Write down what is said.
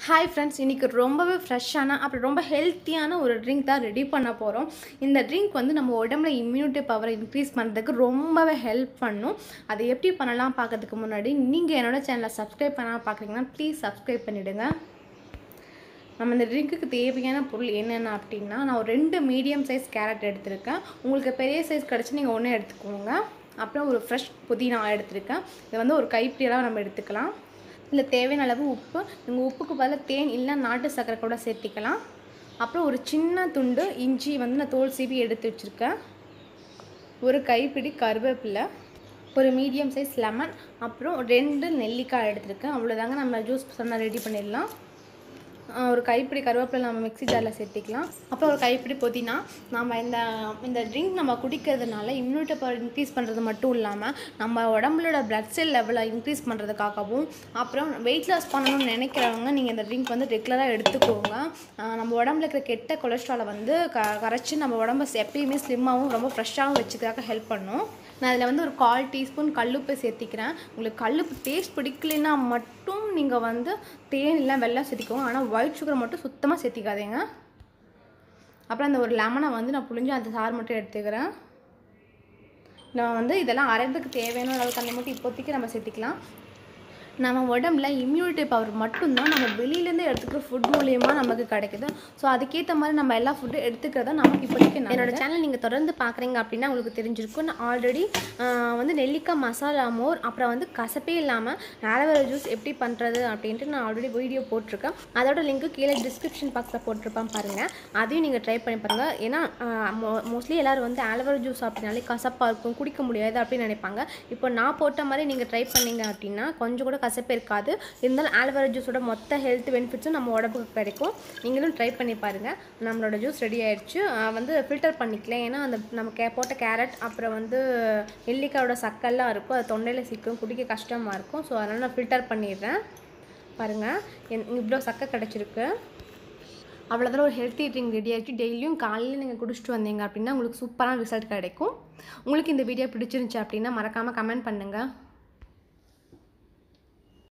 hi friends இன்றைக்கி ரொம்பவே ஃப்ரெஷ்ஷான அப்புறம் ரொம்ப ஹெல்த்தியான ஒரு ட்ரிங்க் தான் ரெடி பண்ண போகிறோம் இந்த ட்ரிங்க் வந்து நம்ம உடம்புல இம்யூனிட்டி பவரை இன்க்ரீஸ் பண்ணுறதுக்கு ரொம்பவே ஹெல்ப் பண்ணும் அதை எப்படி பண்ணலாம் பார்க்கறதுக்கு முன்னாடி நீங்கள் என்னோட சேனலை சப்ஸ்கிரைப் பண்ணாமல் பார்க்குறீங்கன்னா ப்ளீஸ் சப்ஸ்கிரைப் பண்ணிவிடுங்க நம்ம இந்த ட்ரிங்க்குக்கு தேவையான பொருள் என்னென்ன அப்படின்னா நான் ஒரு ரெண்டு மீடியம் சைஸ் கேரட் எடுத்திருக்கேன் உங்களுக்கு பெரிய சைஸ் கிடச்சி நீங்கள் ஒன்று எடுத்துக்கோங்க அப்புறம் ஒரு ஃப்ரெஷ் புதினா எடுத்திருக்கேன் இது வந்து ஒரு கைப்பிடியெல்லாம் நம்ம எடுத்துக்கலாம் இதில் தேவையான அளவு உப்பு நீங்கள் உப்புக்கு பதிலாக தேன் இல்லை நாட்டு சர்க்கரை கூட சேர்த்திக்கலாம் அப்புறம் ஒரு சின்ன துண்டு இஞ்சி வந்து நான் தோல் சீவி எடுத்து வச்சுருக்கேன் ஒரு கைப்பிடி கருவேப்பிலை ஒரு மீடியம் சைஸ் லெமன் அப்புறம் ரெண்டு நெல்லிக்காய் எடுத்திருக்கேன் அவ்வளோதாங்க நம்ம ஜூஸ் சொன்னால் ரெடி பண்ணிடலாம் ஆஹ் ஒரு கைப்பிடி கருவேப்பிலை நம்ம மிக்ஸி ஜாரில் சேர்த்திக்கலாம் அப்புறம் ஒரு கைப்பிடி புதினா நம்ம இந்த இந்த ட்ரிங்க் நம்ம குடிக்கிறதுனால இம்யூனிட்டி பவர் இன்க்ரீஸ் பண்ணுறது மட்டும் இல்லாமல் நம்ம உடம்புலோட பிளட் செல் லெவலை இன்க்ரீஸ் பண்ணுறதுக்காகவும் அப்புறம் வெயிட் லாஸ் பண்ணணும்னு நினைக்கிறவங்க நீங்கள் இந்த ட்ரிங்க் வந்து ரெகுலராக எடுத்துக்கோங்க ஆஹ் நம்ம உடம்புல இருக்கிற கெட்ட கொலஸ்ட்ராலை வந்து க கரைச்சி நம்ம உடம்ப எப்பயுமே ஸ்லிம்மாகவும் ரொம்ப ஃப்ரெஷ்ஷாகவும் வச்சுக்கிறதுக்கு ஹெல்ப் பண்ணும் நான் அதில் வந்து ஒரு கால் டீஸ்பூன் கல்லுப்பு சேர்த்திக்கிறேன் உங்களுக்கு கல்லுப்பு டேஸ்ட் பிடிக்கலைன்னா மட்டும் நீங்கள் வந்து தேன் இல்லை வெள்ளம் சேர்த்திக்கோங்க ஆனால் ஒயிட் சுகர் மட்டும் சுத்தமாக சேர்த்திக்காதீங்க அப்புறம் அந்த ஒரு லெமனை வந்து நான் புழிஞ்சு அந்த சாறு மட்டும் எடுத்துக்கிறேன் நான் வந்து இதெல்லாம் அரைறதுக்கு தேவையான அளவு தண்ணி மட்டும் இப்போதைக்கு நம்ம சேர்த்திக்கலாம் நம்ம உடம்புல இம்யூனிட்டி பவர் மட்டும்தான் நம்ம வெளியிலேருந்து எடுத்துக்கிற ஃபுட் மூலியமா நமக்கு கிடைக்குது ஸோ அதுக்கேற்ற மாதிரி நம்ம எல்லா ஃபுட்டும் எடுத்துக்கிறதா நமக்கு இப்போதைக்கு என்னோட சேனல் நீங்கள் தொடர்ந்து பார்க்குறீங்க அப்படின்னா உங்களுக்கு தெரிஞ்சிருக்கும் நான் ஆல்ரெடி வந்து நெல்லிக்காய் மசாலா மோர் அப்புறம் வந்து கசப்பே இல்லாமல் ஆலோவேரா ஜூஸ் எப்படி பண்ணுறது அப்படின்ட்டு நான் ஆல்ரெடி வீடியோ போட்டிருக்கேன் அதோட லிங்க்கு கீழே டிஸ்கிரிப்ஷன் பாக்ஸில் போட்டிருப்பேன் பாருங்கள் அதையும் நீங்கள் ட்ரை பண்ணி பாருங்கள் ஏன்னா மோஸ்ட்லி எல்லோரும் வந்து ஆலோவேரா ஜூஸ் அப்படின்னாலே கசப்பாக இருக்கும் குடிக்க முடியாது அப்படின்னு நினைப்பாங்க இப்போ நான் போட்ட மாதிரி நீங்கள் ட்ரை பண்ணீங்க அப்படின்னா கொஞ்சம் கூட கசப்பு இருக்காது இருந்தாலும் ஆலோவேரா ஜூஸோட மொத்த ஹெல்த் பெனிஃபிட்ஸும் நம்ம உடம்புக்கு கிடைக்கும் நீங்களும் ட்ரை பண்ணி பாருங்கள் நம்மளோட ஜூஸ் ரெடி ஆயிடுச்சு ஆஹ் வந்து ஃபில்டர் பண்ணிக்கலாம் ஏன்னா அந்த நம்ம கே போட்ட கேரட் அப்புறம் வந்து நெல்லிக்காயோட சக்கெல்லாம் இருக்கும் அது தொண்டையில் சிக்கும் குடிக்க கஷ்டமாக இருக்கும் ஸோ அதனால் நான் ஃபில்டர் பண்ணிடுறேன் பாருங்கள் என் இவ்வளோ சக்கை கிடச்சிருக்கு அவ்வளோதான் ஒரு ஹெல்த்தி ட்ரிங்க் ரெடி ஆகிடுச்சு டெய்லியும் காலையில் நீங்கள் குடிச்சிட்டு வந்தீங்க அப்படின்னா உங்களுக்கு சூப்பரான ரிசல்ட் கிடைக்கும் உங்களுக்கு இந்த வீடியோ பிடிச்சிருந்துச்சு அப்படின்னா மறக்காமல் கமெண்ட் பண்ணுங்கள்